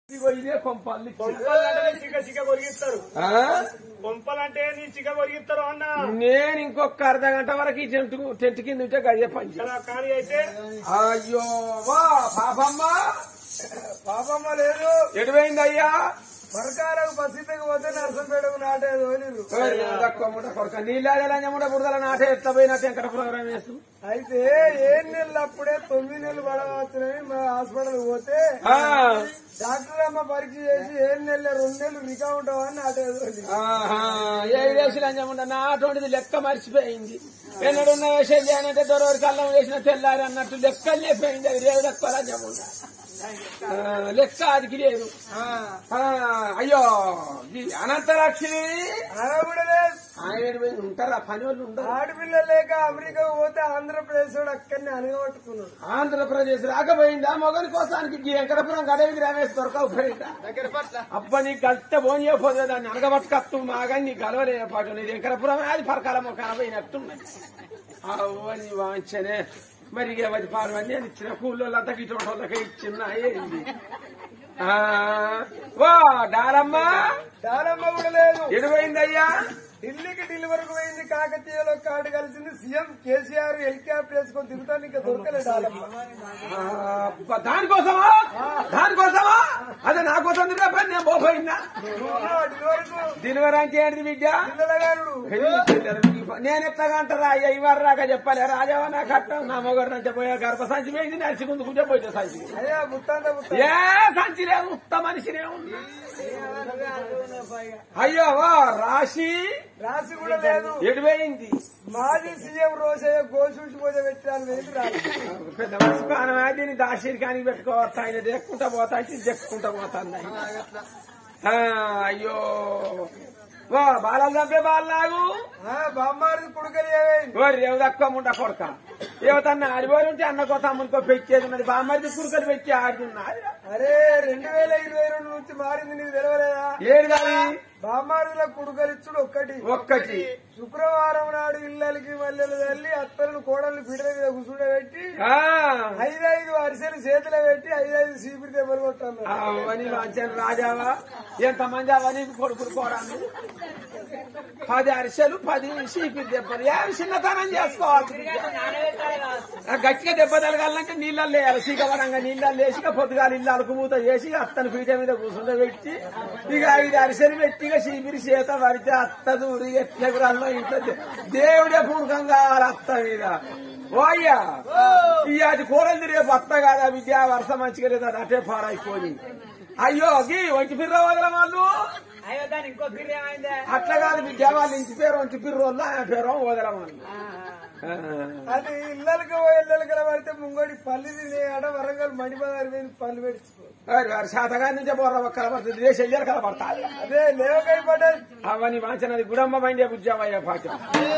ఇదిగో ఇదే కొంపల్లి కొంపలంటే చిక్క చిక్క కొరిగిస్తారు ఆ? కొంపలంటే నీ చిక్క కొరిగిస్తారు అన్న నేను ఇంకొక అర్ధ గంట వరకు ఈ టెంట్ టెంట్ కింద ఉంటే గదే పని చేస్తా. ఇలా కానీ అయితే అయ్యో వా పాపమ్మ పాపమ్మ లేదు ఎటువైంది అయ్యా మరకాలకు పసితకు పోతే నరసంపేటకు నాటేది ఓలిరు కొడుక నీళ్ళ బురదల నాటే ఎట్లా పోయినట్టు ఎక్కడ ప్రోగ్రామ్ చేస్తూ అయితే ఏడు నెలలు అప్పుడే తొమ్మిది నెలలు పడవచ్చునని మా హాస్పిటల్ పోతే ఆ, డాక్టర్ అమ్మ పరీక్ష చేసి ఏడు నెలలు రెండు నెలలు రికా ఉంటావా అని నాటేది ఓలి ఆహా, ఏ వేసులు అంజముండ నా అటువంటిది లెక్క మర్చిపోయింది ఎన్నడున్న వేషం చేయనంటే దొరవరికి అల్లం వేసిన తెల్లారి అన్నట్టు లెక్కలు చెప్పయింది అది రేవు లెక్క అంజముండ లెక్క అదికి లేదు ఆ, అయ్యో ఈ అనంతలక్ష్మి ఆమె కూడా లేదు ఆయన పోయింది ఉంటారా పని వాళ్ళు ఉంటారు ఆడపిల్ల లేక అమెరికా పోతే ఆంధ్రప్రదేశ్ వాడు అక్కడనే అనగబట్టుకున్నాడు ఆంధ్రప్రదేశ్ రాకపోయిందా మొగని కోసానికి ఈ వెంకటపురం గడవికి రమేష్ దొరకవు పోయిందా అబ్బా నీకు కలిస్తే ఫోన్ చేయకపోతే దాన్ని అనగబట్టుకత్తు మాగా నీ కలవలే పాటు నీ వెంకటపురం అది పరకాల మొక్కన పోయినట్టున్నది అవని వాంచనే మరి ఇక పది పాలవన్నీ అని ఇచ్చిన కూలోళ్ళంతా గిటోళ్ళకే ఇచ్చిన ఏంది ఆ, వా డారమ్మా దానమ్మ కూడా లేదు ఎడిపోయిందయ్యా ఢిల్లీకి ఢిల్లీ వరకు పోయింది కాకతీయలో కాడు కలిసింది సీఎం కేసీఆర్ హెలికాప్టర్ వేసుకొని తిరుగుతాను ఇంకా దొరకలేదు దానమ్మ ఆ, అబ్బా, దానికోసమా దానికోసమా అదే నా కోసం తిరిగా పని నేను పోపోయిందా ఢిల్లీ వరకు దినవరానికి ఏంటి విద్య పిల్లలగారుడు నేను ఎట్లాగా అంటారా అయ్యా ఇవ్వరు రాక చెప్పాలి రాజావా నా కట్టం నా మొగడు నుంచి పోయా గర్భ సంచి పోయింది నడిచి గుంజుకుంటే పోయితే సంచి అయ్యా ముత్తాంత ముత్త ఏ సంచి లేదు ఉత్త మనిషినే ఉంది అయ్యో వా రాశి రాసి కూడా లేదు ఎడిపోయింది మాజీ సీఎం రోజయ్య గోసూచి పోతే పెట్టాను వెళ్ళి రాదు పెద్ద మనిషి ప్రాణమే దీన్ని దాశీర్కానికి పెట్టుకోవచ్చు ఆయన దెక్కుంటా పోతా అంటే ఇది దెక్కుంటా పోతాను ఆ, అయ్యో వా బాలం చంపే బాలలాగు బామ్మారిది కుడుకలి ఏమైంది ఓరి రేవు తక్కువ ముండ కొడక యువతన్న ఆడిపోయి ఉంటే అన్నకో తమ్మునికో పెంచేది ఉన్నది బామ్మది కురుకలు పెట్టి ఆడుతున్నారు అరే రెండు వేల ఇరవై రెండు నుంచి మారింది నీకు తెలియలేదా ఏడు కాదు బామ్మారిదిలో కుడుకలిచ్చుడు ఒక్కటి ఒక్కటి శుక్రవారం నాడు ఇళ్ళకి మల్లెలు తల్లి అత్తలను కోడలు బిడ్డల మీద కూర్చుండబెట్టి ఆ, ఐదైదు అరిసెలు చేతిలో పెట్టి ఐదైదు సీపిరి దెబ్బలు కొట్టాను అవని వాంచాను రాజావా ఎంతమంది అవని కొడుకులు కోరాను పది అరిసెలు పది సీపి దెబ్బలు ఏమి చిన్నతనం చేసుకోవాలి ఆ గట్టిగా దెబ్బ తలగాలంటే నీళ్ళల్లో వేయాలి సీకవరంగా నీళ్ళల్లో వేసి ఇక పొద్దుగాలు ఇల్లు అలుకుమూత చేసి అత్తను పీట మీద కూర్చుంటే పెట్టి ఇక ఐదు అరిసెలు పెట్టి ఇక సీపిరి చేత పడితే అత్త దూరి ఎట్లెగురాల్లో ఇంట్లో దే- దేవుడే పూర్వకం కావాలి అత్త మీద ఓయ్యా ఈ అది కూరలు రేపు అత్త కాదా విద్య వర్షం మంచిగా లేదా అటే పాడైపోయి అయ్యో గీ వంటి పిర్ర వదల వాళ్ళు అయ్యో దాని ఇంకో పిర్ర ఏమైందే అట్లా కాదు విద్య వాళ్ళ ఇంటి పేరు వంటి పిర్ర వాళ్ళు ఆయన పేరు వదల వాళ్ళు ఆ. అది ఇళ్ళకి పోయి ఇళ్ళకి పడితే ముంగడి పల్లి తినే ఆడ వరంగల్ మడిపదారి మీద పళ్ళు పెట్టుకో వారి వారి శాతగారి నుంచే బోర్ర కలబడుతుంది దేశ ఇయ్యారు కలబడతారు అదే లేవకై పడ్డది అవన్నీ వాంచనది గుడమ్మ బండి బుజ్జామయ్య పాఠం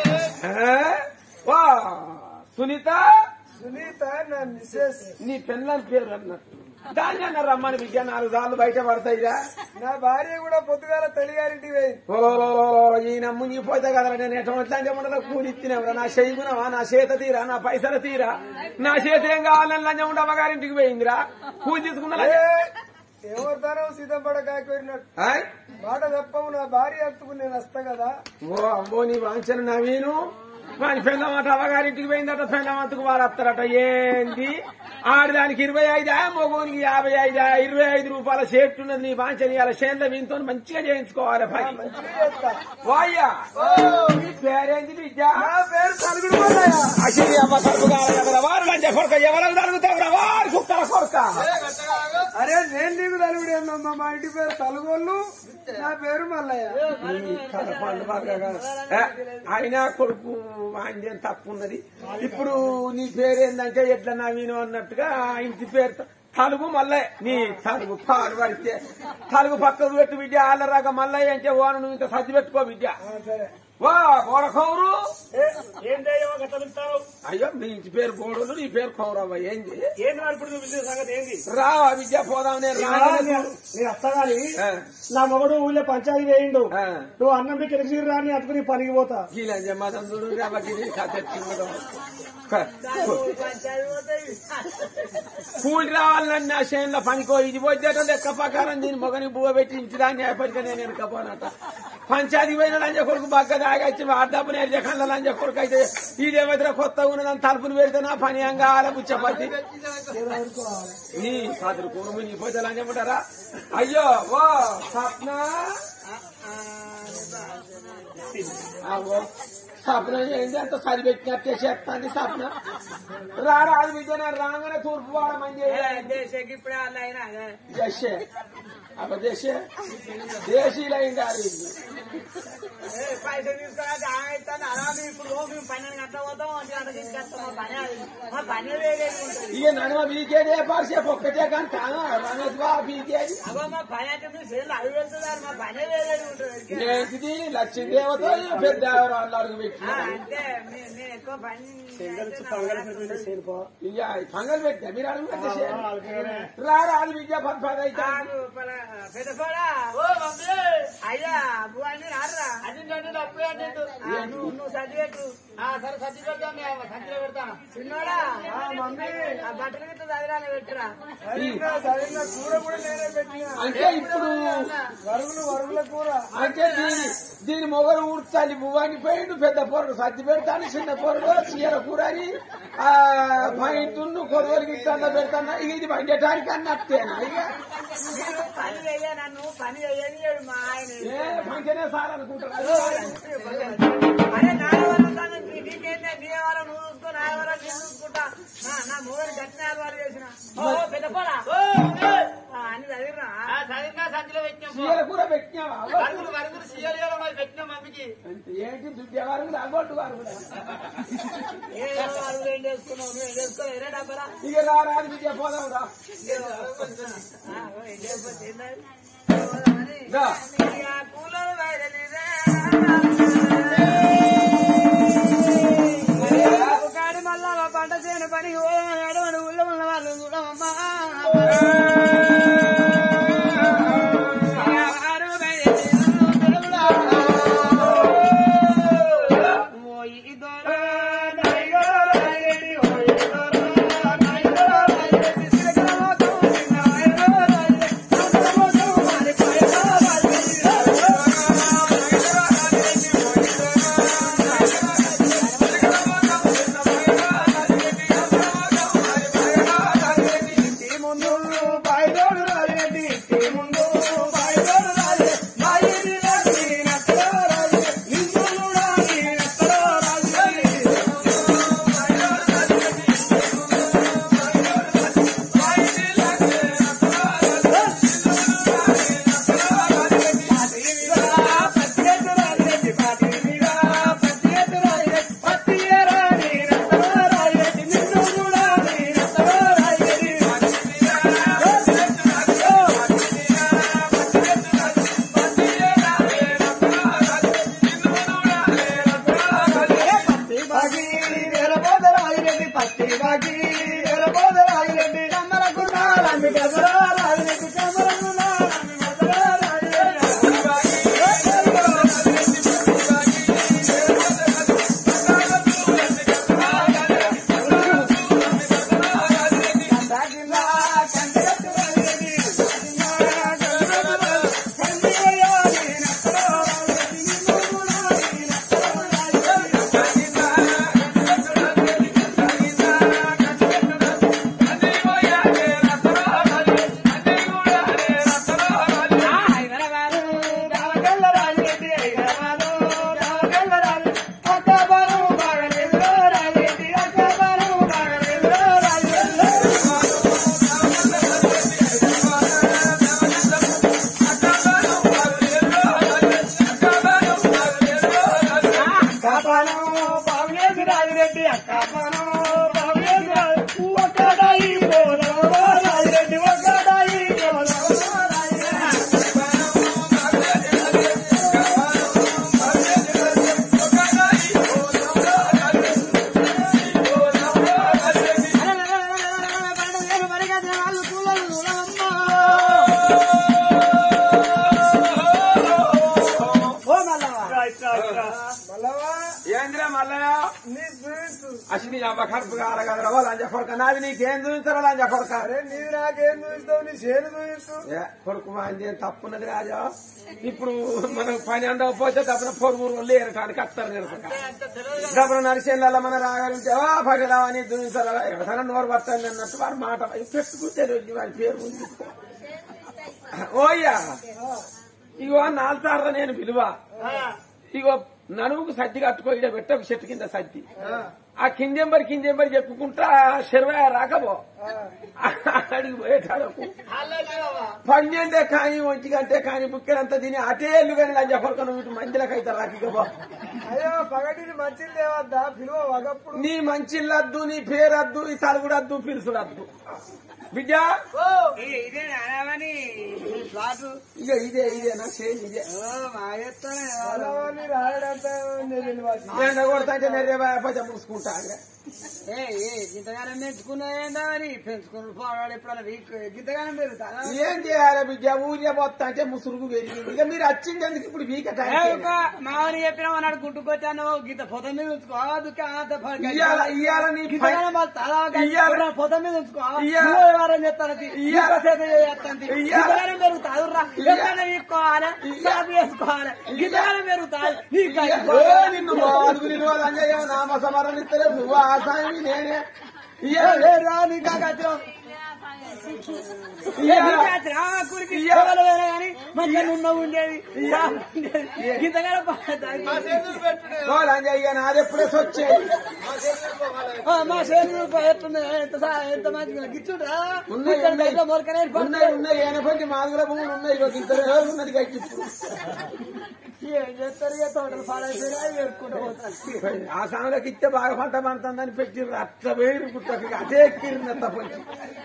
ఆ? వా సునీత సునీత నా మిస్సెస్ నీ పెళ్ళని పేరు అన్నట్టు దాన్ని అన్న రమ్మని విద్య నాలుగు సార్లు బయట పడతాయిరా నా భార్య కూడా పొద్దుగాల తల్లిగారింటికి పోయింది ఓ ఈయన మునిగిపోతే కదా నేను ఎటువంటి లంచం కూలి ఇచ్చినవరా నా చేయుకున్నావా నా చేత తీరా నా పైసలు తీరా నా చేత ఏం కావాలని లంచం ఉంటే అమ్మగారింటికి పోయిందిరా కూలి తీసుకున్నా ఏమవుతారో సీతంపడ కాకపోయినట్టు ఆయ్? మాట తప్పవు నా భార్య హత్తుకు నేను వస్తా కదా ఓ అమ్మో నీ వాంచన నవీను వాని పెళ్ళమాట అవ్వగారింటికి పోయిందట పెళ్ళమంతకు వాడు వస్తారట ఏంది ఆడదానికి ఇరవై ఐదా మగోనికి యాభై ఐదా ఇరవై ఐదు రూపాయల షేట్ ఉన్నది నీ వాంచన ఇవాళ షేన్ల వీనితో మంచిగా చేయించుకోవాలి పని మంచిగా చేస్తా వాయ్యా నీ పేరేంది విద్య నా పేరు సలుగుడు మల్లయ్య. అసిరి అమ్మ కడుపు కావాలి వారు లంచ కొరక ఎవరికి తరుగుతావురా వారు కుక్కల కొరక అరే నేను నీకు తలుగుడు ఏందమ్మా మా ఇంటి పేరు తలుగోళ్ళు నా పేరు మల్లయ్య ఈ కడపండు బాగా ఏ, అయినా కొడుకు ఆయన తప్పు ఉన్నది ఇప్పుడు నీ పేరేందంటే ఎట్లా నవీను అన్నట్టుగా ఆ ఇంటి పేరు తలుగు మల్లయ్య నీ తలుగు పాడు పడితే తలుగు పక్కకు పెట్టు విద్య ఆలరాక మల్లయ్య అంటే ఓన నువ్వు ఇంత సర్ది పెట్టుకో విద్య ఆ, సరే వా బోడకౌరు ఏం దయ్యమో గట్ల పిలుస్తావు అయ్యో మీ ఇంటి పేరు బోడులు నీ పేరు కౌరవ్వ ఏంది ఏంది మరి ఇప్పుడు నువ్వు పిలిచిన సంగతి ఏంది రా విద్య పోదాం నేను నేను వస్తాగాని ఆ, నా మొగడు ఊళ్ళో పంచాయతీ వేయిండు ఆ. నువ్వు అన్నం కిరసీరు రాని అతుకుని పనికి పోతా గీలంజ మదందుడు రమగిరి కథ పంచాయతీ పోతాయి కూలి రావాలని నా చేనులో పనికో ఇది పోతే లెక్క ప్రకారం దీని మొగని బువ్వ పెట్టి ఇంటి దాన్ని ఎప్పటికీ నేను ఎనకపోనట పంచాయతీ పోయిన లంజ కొడుకు బాగా దాగచ్చి వాడదాపు నేర్చే కళ్ళ లంజ కొడుకు అయితే ఇదేమైతే కొత్తగా ఉన్నదని తలుపులు పెడితే నా పని అంగా ఆలపుచ్చపతి నీ సాదురు కూరము నీ పోతే లంజమంటారా అయ్యో ఓ స్వప్న ఆగో స్వప్న ఏంటి అంత సరిపెట్టినట్టే చెప్తాంది స్వప్న రారా అది విజయన రాగానే తూర్పు వాడమని చేయాలి దేశకి ఇప్పుడే అలా అయినా దేశే అబ్బ దేశే దేశీయులు అయింది పైసలు తీసుకురా ఆమెస్తాను అలా ఇప్పుడు రోజు మేము పన్నెండు గంటల పోతాం ఒంటి గంట తీసుకొస్తాం మా పని అది. మా పని వేరే ఉంటుంది ఇక నడుమ బీకేదే పరిసేపు ఒక్కటే గంట రమేష్ బాబు బీకేది అగో మా పని అంటే మీరు చేతులు అవి వెళ్తున్నారు మా పని వేరే ఉంటుంది ఏంటిది లక్ష్మీదేవత పెద్ద ఎవరు అడుగు పెట్టి ఆ, అంటే మే- నేను ఎక్కువ పని ఇక పంగల్ పెట్టా మీరు అడుగు పెట్టేసి రారా అది విద్యా పది పది అయితే పెద్దపోడా అయ్యా అబ్బువాన్ని రారా అది నువ్వు నువ్వు సర్ది పెట్టు సరే సర్ది పెడతాను సంచిలో పెడతాను చిన్నోడా ఆ బట్టలు గిట్ల చదిరాలి పెట్టురా సరిగ్గా సరిగ్గా కూర కూడా నేనే పెట్టిన అంటే ఇప్పుడు వరుగులు వరుగుల కూర అంటే దీని దీని మొగలు ఊడ్చాలి బువ్వాని పోయిండు పెద్ద పొరడు సర్ది పెడతాను చిన్న పొరడు చీర కూరని ఆ పైంటున్ను కొరవరికి ఇట్లా పెడతాను ఇక ఇది వండటానికి అన్నట్టేనా ఇక నేను పని వెయ్య నన్ను పని వెయ్యని మా ఆయన ఏ మంచిగానే సార్ అనుకుంటారు అరే నా ఎవరు సంగతి నీకేంటే నీ ఎవరో నువ్వు చూసుకో నా ఎవరో నేను చూసుకుంటా నా నా మూడు గట్టిన అలవాటు చేసిన ఓ పెద్దపోడా ఆ, అన్ని చదివిరా చదివినా సంచిలో పెట్టినాం చీర కూర పెట్టినావా వరుగులు వరుగులు సీఎల్ మరి పెట్టినాం మమ్మీకి అంటే ఏంటి దుడ్డే వారు అగొట్టు వారు కూడా ఏ వరుగులు ఏం చేసుకున్నావు నువ్వు ఏం చేసుకోవాలి ఏరే డబ్బరా ఇక రా రాదు విద్య పోదాం రా ఆ, ఓ, ఏం చేయకపోతే ఏంటది? పోదామని. రా. ఇక కూలరు బయలుదేరా. కాడి మళ్ళా మా పంట చేయని పని ఓడమని ఊళ్ళో ఉన్న వాళ్ళు చూడమమ్మా ఆరు బయలుదేరు తెలుగులా. ఓయి దొర నాయో నాయని ఓయి దొర నాయో నాయని సిరకలో కూసిన నాయో నాయని సంతమో మరి పాయో నాయని నీ అవ్వ కడుపు కాలగలరా లంజ కొడుక నాది నీకేం చూపిస్తారా లంజ కొడుక అరే నీది నాకేం చూపిస్తావు నీ చేను చూపిస్తూ ఏ, కొడుకు మాంది ఏం తప్పున్నది రాజా ఇప్పుడు మనం పని అందకపోతే తప్పున పొరుగురు లేరటానికి అత్తరు నిరసక డబ్బులు నరిసేళ్ళ మన రాగలింటే ఓ పగలావని దునిసరా ఎవరైనా నోరు పట్టాలి అన్నట్టు వారి మాట పెట్టుకుంటే రోజు వారి పేరు ఉంది ఓయ్యా ఇగో నాలుగు సార్లు నేను పిలువ ఇగో నడుముకు సద్ది కట్టుకో ఇడ పెట్ట చెట్టు కింద సద్ది ఆ కిందెంబరి కిందెంబరి చెప్పుకుంటా శర్వయ రాకబో అడిగి పోయేటాడకు పన్నెండే కాని ఒంటి గంటే కాని బుక్కెలంతా తిని అటే ఎల్లు కానీ లంజ కొడుకును వీటి మందిలకైతే రాకిగబో అయ్యో పగటిని మంచిది లేవద్దా పిలువ ఒకప్పుడు నీ మంచిల్లద్దు నీ పేరద్దు ఈ తలుగుడద్దు పిలుసుడద్దు బిడ్డ ఇదే నానమని ఫ్లాట్ ఇక ఇదే ఇదే నా చేయి ఇదే మా ఎత్తానే అలావని రాయడంతా నేను ఎండ కొడతా అంటే నెర్రే పచ్చ మూసుకుంటా ఇక. ఏ ఏ గింతగానం పెంచుకున్నా మరి పెంచుకుని పోరాడు ఎప్పుడన్నా వీక్ గింతగానం పెరుగుతా ఏం చేయాలి బిడ్డ ఊరియా పోతా అంటే ముసురుగు పెరిగింది ఇక మీరు వచ్చింది ఎందుకు ఇప్పుడు వీక టైం మామని చెప్పినా అన్నాడు గుట్టుకొచ్చాను గీత పొద మీద ఉంచుకో ఆ దుఃఖ అంత ఇయ్యాల ఇయ్యాల నీ పై- గింతగానం వాళ్ళ తల ఇయ్యాల. పొద మీద ఉంచుకో ఇయ్యాల. నువ్వు వ్యవహారం చేస్తాను ఇయ్యాల. చేస్తాను ఇయ్యాల. గింతగానం పెరుగుతాడు రా ఇయ్యాల. ఎప్పుడైనా వీక్కోవాలి సాగు వేసుకోవాలి గింతగానం పెరుగుతాయి నీకు ఏ నిన్ను బాదుకు నిన్ను వాళ్ళు అంజయ్య నామ సమరణ ఇస్తలే నువ్వు ఆసామి నేనే ఇయ్యాల. రా నీకు అగత్యం ఇయ్యాల. కూరికి ఇయ్యాల. కానీ మంచిగా నున్న ఉండేది గింతగానం ఓ లంజయ్య నాదెప్పుడే వచ్చేది మా శరీరం ఎట్లుంది ఎంత సా- ఎంత మంచిగా గిచ్చుడా ఉన్నాయి, ఇక్కడ ఉన్నాయి. బయట మొలకనే ఉన్నాయి ఉన్నాయి ఎనభై మాదిగల భూములు ఉన్నాయి ఇక ఇంత ఉన్నది గట్టి ఇప్పుడు ఏం చేస్తారు ఇక తోటలు పాడైపోయినా ఏరుకుంటూ పోతారు ఆ సామెలకు ఇస్తే బాగా పంట పండుతుందని పెట్టిర్రు అట్లా వేరు గుట్టకి అదే ఎక్కిరింది తప్పంచి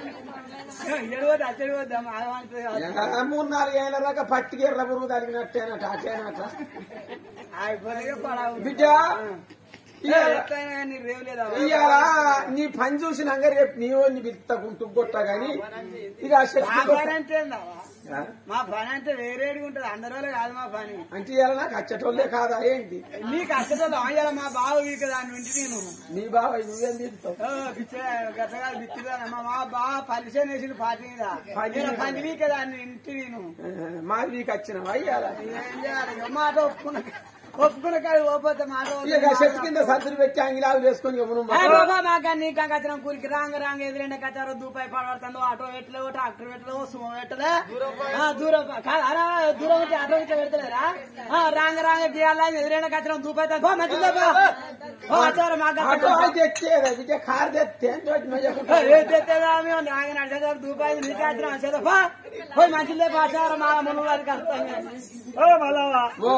ఎడవద్దు అచ్చడి వద్దాం ఆడవానికి మూడు నాలుగు ఏళ్ళ దాకా పట్టికి ఎర్ర పురుగు తగినట్టేనట అటేనట అయిపోతే పడవు బిడ్డ ఇయ్యాల- నీ రేవు లేదా ఇయ్యాల నీ పని చూసినాక రేపు నీ నీ బిత్తకుంటూ కొట్ట గాని ఇక ఆ మా శక్తి పని అంటే ఏందవ్వ? ఆ? మా పని అంటే వేరేడిగా ఉంటది అందరూ కాదు మా పని అంటే ఇవాళ నాకు అచ్చటోళ్ళే కాదా ఏంటి నీకు అచ్చటలో అయ్యాల మా బావ వీక దాని నుండి నేను నీ బాబా నువ్వేం తీస్తావు ఓ, పిచ్చే, గట్టగా బిత్తిగా మా మా బావ పలిసే వేసిన పార్టీ మీద నేను పని వీక దాన్ని ఇంటి నేను మాది నీకు వచ్చినావా ఇయ్యాల ఏం చేయాలి ఇక మాట ఒప్పుకున్న ఒప్పుకున్న కాదు ఓపోతే మాట ఇక చెట్టు కింద సత్తులు పెట్టి అంగిలాలు వేసుకొని ఎవరు బాబా మాకు అన్ని కచ్చిన కూలికి రాంగ రాంగ ఎదురెండ కచ్చారు దూపాయి పడబడుతుందో ఆటో పెట్టలేవు ట్రాక్టర్ పెట్టలేవు సుమో పెట్టలే ఆ, దూరం కాదు అరా దూరం వచ్చి ఆటో ఇట్లా పెడతలేరా ఆ, రాంగ రాంగ గీయాలని ఎదురెండ కచ్చిన దూపాయి తా- బా, మంచిదా బా? ఓ, వచ్చారు మాకు ఆటో అయితే తెచ్చేది బిడ్డ కారు తెస్తే ఏంటో అది మజా ఏ తెత్తేదా మేము రాంగ నడిచేదారు దూపాయి నీకు వచ్చిన వచ్చేదా బా పోయి మంచిదే పాచారు మా మునుగు వారికి వస్తాం ఓ మళ్ళా ఓ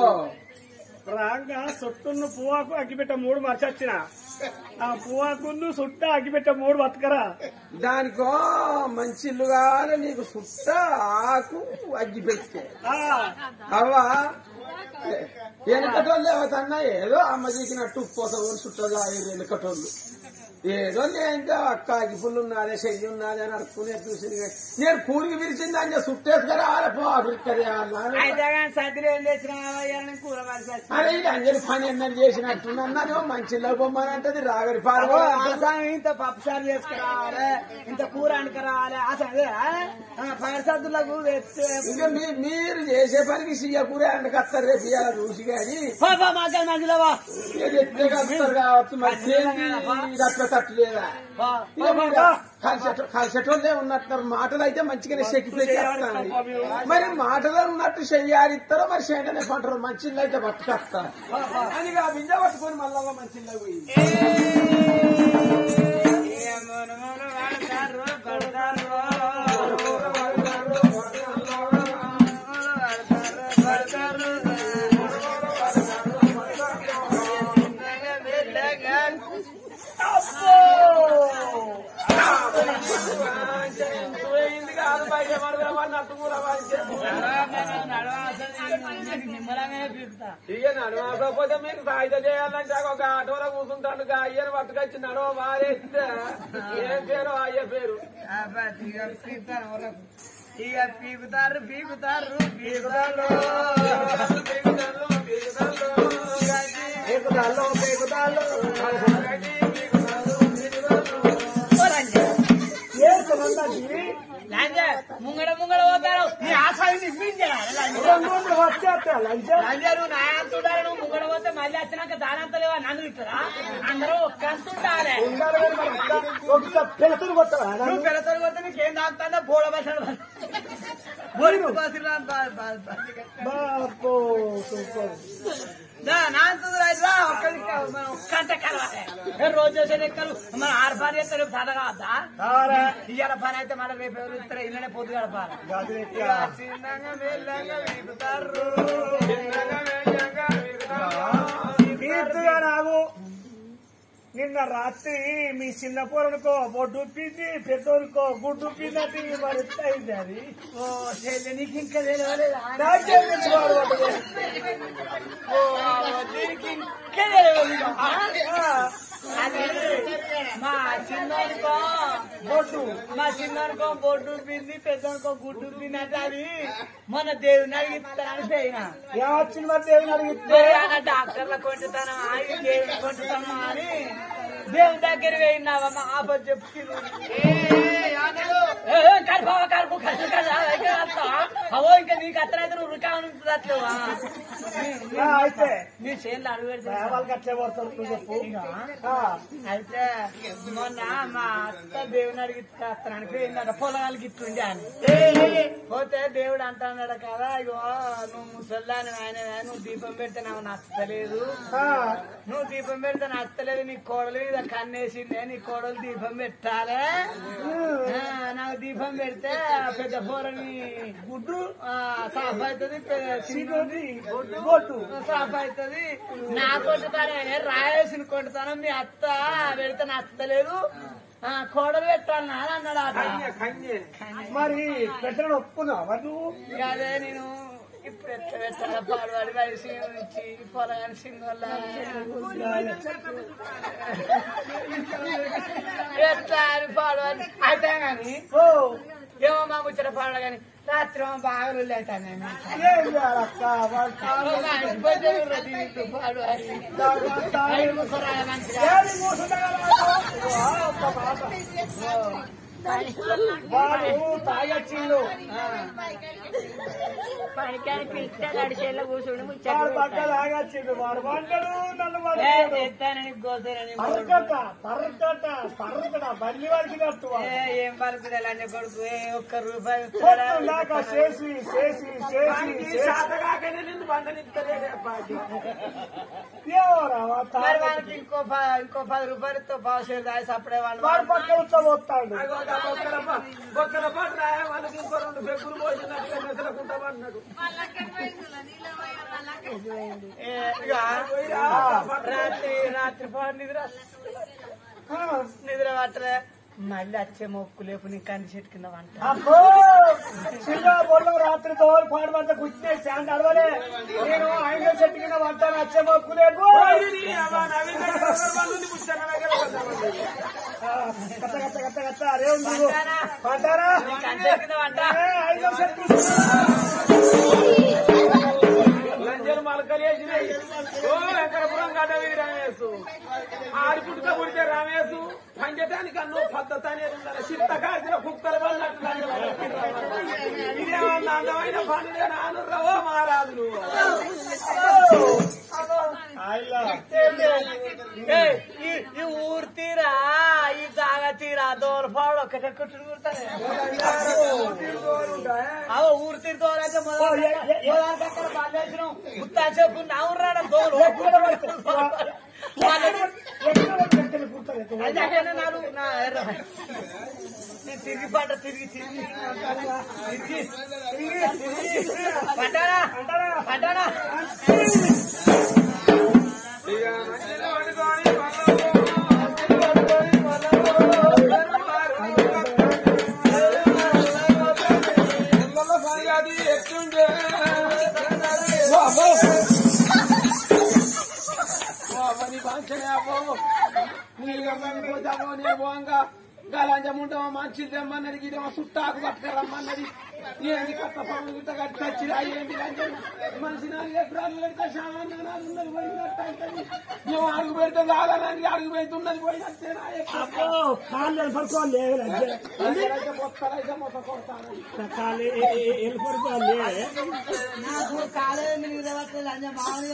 రాగా సొట్టును పువ్వాకు అగ్గిపెట్ట మూడు మర్చొచ్చిన ఆ పువ్వాకును సుట్ట అగ్గిపెట్ట మూడు బతకరా దానికో మంచి ఇల్లు కావాలి నీకు సుట్ట ఆకు అగ్గి పెట్టే ఆ, అవ్వా వెనకటోళ్ళు ఏమవుతున్నా ఏదో అమ్మ చీకినట్టు పోసలు చుట్టోళ్ళు వెనకటోళ్ళు ఏదో నేను అక్క అగ్గి పుల్లు ఉన్నదే చెయ్యి ఉన్నది అని అనుకునే చూసింది కానీ నేను కూలికి పిలిచింది అని సుట్టేసుకురా పో అభివృద్ధి అయితే కానీ సర్దిలో ఏం తెచ్చిన కూర మనిషి వచ్చిన అరే ఇది అంజలి పని ఎన్నది చేసినట్టు అన్నదో మంచి ఇల్లు బొమ్మనంటది రాగడి పాడు ఆసామి ఇంత పప్పు సారు చేసుకురావాలి ఇంత కూర అనుకురావాలి అసలు పైన సద్దులకు తెస్తే ఇక మీ- మీరు చేసే పనికి సీయ కూర అంటకత్తారు రేపు ఇవాళ చూసి కానీ మాకే మంచిదవా ఇది ఎట్లే కలుస్తారు కావచ్చు మరి ఏంది ఇది అట్లా తట్టలేదా ఇక మీరు కలిసేట- కలిసేటోళ్ళే ఉన్నట్టున్నారు మాటలు అయితే మంచిగానే చెక్కి పెట్టేస్తాను మరి మాటలో ఉన్నట్టు చెయ్యాలి ఇస్తారో మరి చేయడనే పంటారు మంచి ఇల్లు అయితే పట్టుకొస్తారు అని ఆ బిందె పట్టుకొని మళ్ళా మంచి ఇల్లు పోయి ఇక నడవకపోతే మీకు సాయుధ చేయాలంటే ఒక ఆటోలో కూర్చుంటాడు అయ్యను పట్టుకొచ్చి నడవ మారేస్తే ఏం పేరు అయ్య పేరు ఇక పీకుతారు పీకుతారు పీకుతారు పీకుతాళ్ళు, పీకుతాళ్ళు. పీకుతాళ్ళు, పీకుతాళ్ళు. లంచా లంచా అందరూ నా అంతుండాలి నువ్వు ముంగడ పోతే మళ్ళీ వచ్చినాక దానంత లేవా నన్ను ఇస్తారా అందరూ ఒక్క అంతుండాలి ఉండాలి కానీ మరి ఒక్క- ఒక్క పిల్లతోని కొట్టరా నువ్వు పిల్లతో పోతే నీకేం తాగుతుందా బోడ బసలు బోడి బస్సులు బాపో సూపర్ నా అంతుంది రా ఒక్కరికి ఒక్కంట కలవాలి ఏ రోజు చేసే లెక్కలు మన ఆరు పని చేస్తే రేపు సదగా వద్దా కారా ఇవాళ పని అయితే మళ్ళీ రేపు ఎవరు ఇస్తారు ఇళ్ళనే పొద్దు గడపాలి గది లెక్క. చిన్నగా మెల్లగా వీపుతారు కీర్తిగా నాకు నిన్న రాత్రి మీ చిన్న పొరనుకో బొడ్డు పిండి పెద్దోనుకో గుడ్డు పిండి మరి ఎట్లా అయింది అది ఓ చెల్లి నీకు ఇంకా తెలియలేదా నాకే తెలుసు వాడు వాడు. ఓ, దీనికి ఇంకా తెలియదు అది మా చిన్నోనుకో బొడ్డు మా చిన్నోనుకో బొడ్డు పిండి పెద్దోనుకో గుడ్డు పిండి అంటే అది మన దేవుని అడిగిస్తానని పోయినా ఏమొచ్చింది మరి దేవుని అడిగితే డాక్టర్ల కొంటుతాను అని దేవుని కొంటుతాను అని దేవుని దగ్గర పోయినావా మా ఆపద చెప్తుంది కలుపు కలుపు కలుపు కలుపు అవో ఇంకా నీకు అత్తనైతే నువ్వు రుకా ఉంటుందట్లేవా ఆ, అయితే నీ చేనులు అడుగు పెడితే వాళ్ళకి అట్లే పడతారు నువ్వు చెప్పు ఆ, అయితే మొన్న మా అత్త దేవుని అడిగి అత్తనానికి పోయిందట పొలాలకి ఇట్లుండి అని పోతే దేవుడు అంటున్నాడు కదా ఇగో నువ్వు ముసల్దాని ఆయన నువ్వు దీపం పెడితే నాకు నచ్చలేదు ఆ, నువ్వు దీపం పెడితే నచ్చలేదు నీ కోడలు మీద కన్నేసిందే నీ కోడలు దీపం పెట్టాలే ఆ, నాకు దీపం పెడితే పెద్ద పోరని గుడ్డు ఆ, సాఫ్ అవుతుంది సీతోటి బొట్టు సాఫ్ అవుతుంది నా కొట్టుతానే రాయేసిన కొట్టుతాను మీ అత్త పెడితే నచ్చలేదు ఆ, కోడలు పెట్టాలి అని అన్నాడు అట కన్యే మరి పెట్టడం ఒప్పుకున్నావు మరి నువ్వు ఇక అదే నేను ఇప్పుడు ఎట్లా పెట్టాలా పాడువాడి వయసు ఇచ్చి పొలగాని సింగోళ్ళ ఎట్లా అని పాడువాడి అయితే గాని ఓ ఏమో మా ముచ్చట పాడ గాని రాత్రి ఏమో బాగా రోజులు అవుతాను నేను ఏం చేయాలక్క వాడు కాళ్ళు పాడువాడి తాగు- తాగు- ముసరాయ మంచిగా ఏది మూసుండగా రాదు. ఆ, ఒక్క మాట. వాడు తాగొచ్చిండు పనికాని పిలిస్తే నడిచేలా కూర్చుని ముచ్చట వాడు పక్క పెట్టాలి. తాగొచ్చిండు వాడు వంటడు నన్ను ఏ, వంటాడు ఎత్తానని గోసరని పరకట పరకట పరకట బల్లి వాడికి నట్టు వాడు. ఏ, ఏం పలుకుదల అన్న కొడుకు ఏ ఒక్క రూపాయి ఇస్తాడా? పొద్దున్నాక చేసి చేసి చేసి వానికి చేసి శాతకాకనే నిన్ను బంధనిస్తలేడే పాటి ఎవరా వాడు మరి తాగొచ్చిండు? వానికి ఇంకో ప- ఇంకో పది రూపాయలతో పావు షేర్ దాసి అప్పుడే వాళ్ళు వాడు పక్క ఉచ్చబోతాడు అగో ఆ బొక్కల పా- బొక్కల పాటు రాయ వాళ్ళకి ఇంకో రెండు పెగ్గులు పోసినట్టు మెసలుకుంటామన్నాడు ఏ, ఇక రాత్రి రాత్రి పాడు నిద్ర ఆ, నిద్ర పట్టలే మళ్ళీ వచ్చే మొక్కు లేపు నీ కంది చెట్టు కింద వంట అబ్బో చిన్న బొల్ల రాత్రి తోలు పాడు పడితే కూర్చునే శాంతి అడవలే నేను ఆయన చెట్టు కింద వంటాను వచ్చే మొక్కు లేదు కట్ట కట్ట కట్ట కట్ట అరే ఉంది నువ్వు. పడ్డారా కంది చెట్టు కింద వంట ఏ, ఐదో చెట్టు లంజలు మలకలేసినాయి ఓ వెంకటపురం గడ్డ వీధి రమేశు ఆడి పుట్టుక పుడితే రమేశు పంచటానికి అన్నో పద్ధతి అనేది ఉండాలి చిత్త కార్తీల కుక్కలు పడినట్టు లంజలు ఇదేమన్నా అందమైన పండుగ నాను రవో మహారాజులు ఆయిలా. ఏ, ఈ ఈ ఊరు తీరా ఈ జాగ తీరా దోరపాడు ఒకటే కుట్టుడు కుడతానే అవో ఊరు తీరు దోరైతే ఓ, ఏ, ఏ, ఏ. మొదలక్కడ బాధేసినాం గుత్తా చెప్పు నా ఊర్రాడ దోరు ఎక్కడ పడితే- వాళ్ళని ఎక్కడ పడితే ఎక్కడ కుడతారు ఎక్కడ? అదే నాడు నా ఎర్ర నేను తిరిగి పడ్డ తిరిగి తిరిగి తిరిగి తిరిగి తిరిగి పడ్డానా అంటారా? పడ్డానా ఇక మంచిగా వండుకొని మళ్ళా పిల్లల సంగతి ఎట్టుండే ఓ అబ్బో. ఓ అబ్బో, నీ పంచనే అబ్బో. నీళ్ళ పైన పోతామో నీ పోంగా గలంజముంటామా మంచి తెమ్మన్నది ఇదేమో చుట్టాకు పట్టుకురమ్మన్నది ఏంది కొత్త పనులు గిట్ట కట్టి చచ్చిరా ఏంది లంజం మనిషి నాలుగు ఎకరాలు పెడితే సామాన్య నాలుగు ఉన్నది పోయినట్టు అవుతుంది మేము అడుగు పెడితే కాదని అడుగు పెడుతున్నది పోయినట్టేనా అబ్బో కాళ్ళు పడుకోవాలి అయితే మొత్తలైతే మొత్తం కొడతాను కాళ్ళు ఎల్లు పడుకోవాలి నాకు కాలేదు నీకు తెలవట్లేదు అంజ మామూలుగా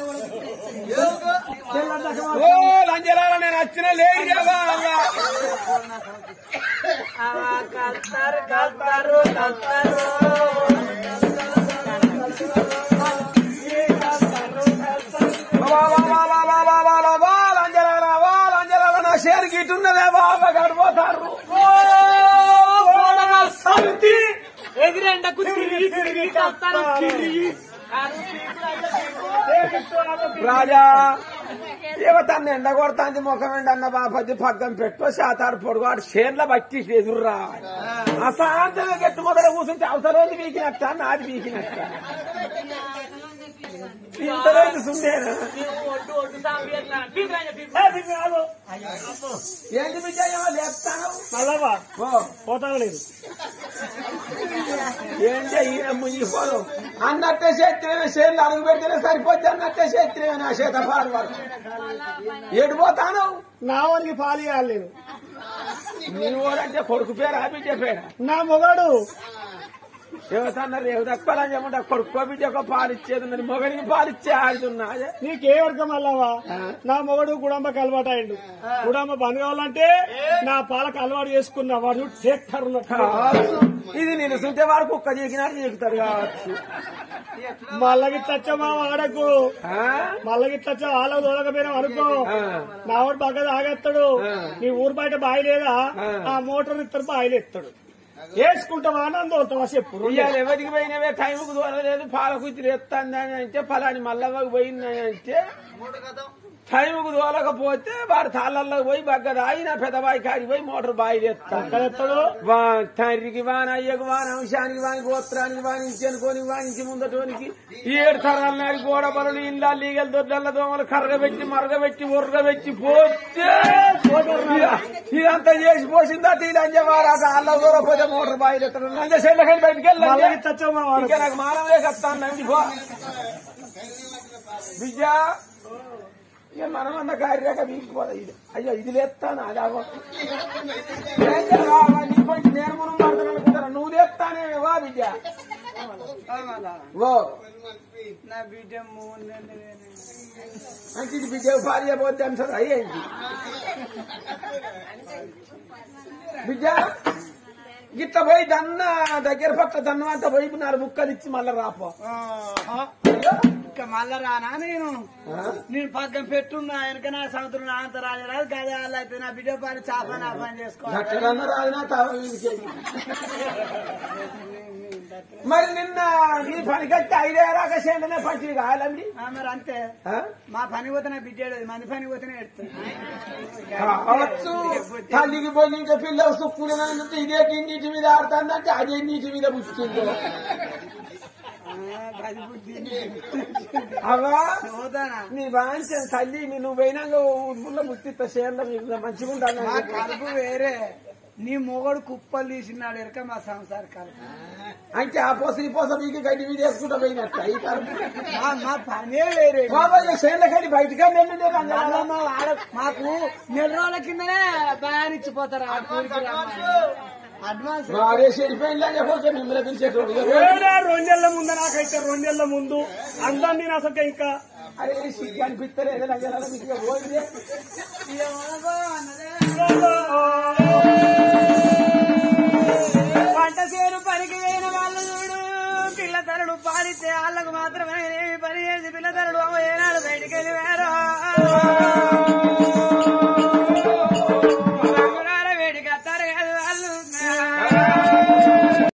కూడా ఓ లంజరాల నేను వచ్చిన లేదు కదా కల్తారు కల్తారు కల్తారు లంజరాల లంజరాల నా షేర్ గిట్టున్నదే బాబా గడిపోతారు సంతి ఎదురెండకు తిరిగి తిరిగి కల్తారు తిరిగి రాజా యువతన్ని ఎండ కొడతాంది ముఖం ఎండ అన్న బాపతి పక్కన పెట్టు శాతారు పొడుగాడు షేర్ల బట్టి ఎదుర్రా అశాంతంగా గట్టి మొదలు కూర్చుంటే అవసరం వీకినట్ట నాది వీకినట్ట ఇంత రోజు సుందేనా ఒడ్డు ఒడ్డు సాగు ఏంటి బిడ్డ ఏమో లేపుతాను నల్లవా ఓ పోతాను లేదు ఏం చెయ్యము ఈ ఫోను అన్నట్టే చేత్రమే షేర్లు అడుగు పెడితేనే సరిపోద్ది అన్నట్టే చేత్రమే నా చేత పాడు వరకు ఏడిపోతాను నా వారికి పాలు ఇవ్వాలి నేను నీ ఊరంటే కొడుకు పేరు ఆ బిడ్డ పేరు నా మొగాడు ఏమన్నారు ఏమి తక్కువ చెప్పండి కొడుకో బిడ్డకో పాలిచ్చేది ఉన్నది మొగనికి పాలిచ్చే ఆడిది ఉన్నది నీకే వర్గం అల్లవా నా మొగడు గుడంబకి అలవాటు అయిండు గుడంబ బంద్ కావాలంటే నా పాలకు అలవాటు చేసుకున్నా వాడు ట్రాక్టర్ ఉన్నట్టు కావచ్చు. ఇది నేను సుంటే వాడు కుక్క చీకినాడు చీకుతాడు కావచ్చు మళ్ళకి తచ్చ మా వాడకు ఆ? మళ్ళకి తచ్చ వాళ్ళ దొరకపోయినా అనుకో ఆ. నా వాడు బాగా తాగేస్తాడు నీ ఊరు బయట బాయి లేదా ఆ. ఆ మోటార్ ఇద్దరు బాయిలు ఎత్తాడు వేసుకుంటావా అని తోలుతావా చెప్పు ఇవాళ ఎవరికి పోయినవే టైంకు దూరలేదు పాల కుర్చీలు ఎత్తాంది అని అంటే ఫలాని మల్లవ్వకు పోయిందని అంటే టైంకు దూరకపోతే వాడు తాళ్ళల్లో పోయి బగ్గ రాయి నా పెద్దబాయి కాడికి పోయి మోటార్ బాయిలు ఎత్తాను ఎక్కడ ఎత్తాడు వా తండ్రికి వాని అయ్యకు వాని అంశానికి వాని గోత్రానికి వాని ఇంచనుకోని వానికి ముందటోనికి ఏడు తరాల నాడు గోడ బలలు ఇండ్ల లీగల దొడ్డల్ల దోమలు కరగబెట్టి మరగబెట్టి ఉరగబెట్టి పోతే ఇద- ఇదంతా చేసి పోసిందా తీలంజ వాడు అటు అల్ల దూరపోతే మోటార్ బాయిలు ఎత్తడం లంజ చెల్లకని బయటికి మళ్ళకి వెళ్ళండి తచ్చ మా వాడు ఇంకా నాకు మానవే కత్తాను నంది పో విద్య ఇక మనం అన్న కార్యాక వీగిపోదా ఇది అయ్యో ఇది లేస్తాను అలాగో ఏం చేయాలా? నీ కొంచెం నేను మనం పడతాను అనుకుంటారా నువ్వు లేస్తానే వా విద్య ఓ నా బిడ్డ మూడు అంటే ఇది విద్య భార్య పోతే అంటారు అయ్యేంటి విద్య గిట్ల పోయి దన్న దగ్గర పట్ల దన్నం అంతా పోయి నాలుగు ముక్కలు ఇచ్చి మళ్ళీ రాపో ఇంకా మళ్ళా రానా నేను నేను పక్కన పెట్టున్నా వెనక నా సముద్రం నా అంత రాజరాజు గదే వాళ్ళు అయితే నా బిడ్డ పని చేప నా పని చేసుకోవాలి గట్టడన్న రాదునా తావ వీధికి. మరి నిన్న నీ పని కట్టి ఐదే రాక చేయండినే పంచి కాయాలండి ఆ, మరి అంతే ఆ? మా పని పోతే నా బిడ్డ ఏడవదు, మంది పని పోతేనే ఎడుతుంది కావచ్చు తల్లికి పోయి ఇంకా పిల్ల సుక్కులు ఇదే నీటి మీద ఆడుతుందంటే అదే నీటి మీద పుచ్చింది అవా పోతానా నీ వాంచిన తల్లి నీ నువ్వు పోయినాక ఊళ్ళో ముత్తిత్త చేయండి మీకు మంచిగా మా ఉంటాను కలుపు వేరే నీ మొగడు కుప్పలు తీసినాడు ఎరక మా సంసార కలుపు అంటే ఆ పోస ఈ పోస మీకు గడ్డి మీద వేసుకుంటా పోయినట్ట ఈ కాలం మా మా పనే వేరే బాబాయ్ చేనులకెళ్ళి బయటగా నిండు అలా మా వాడ మాకు నెల రోజుల కిందనే భయాన్ని ఇచ్చిపోతారు ఆ ఊరికి రమ్మని. అడ్వాన్స్ వాడే చెడిపోయిందా లేకపోతే మిమ్మల్ని పిలిచేటోడు ఏడా రెండేళ్ల ముందు నాకైతే రెండేళ్ల ముందు అందరు నేను అసలు ఇంకా అరే సిగ్గు అనిపిస్తలేదు లంజనాల మీకు పోయిందే పంట చేరు పనికి వేయిన వాళ్ళు చూడు పిల్లతరుడు పాలిస్తే వాళ్ళకు మాత్రమే ఏమి పని చేసి పిల్లతరుడు అమ్మ ఏనాడు బయటికి వెళ్ళి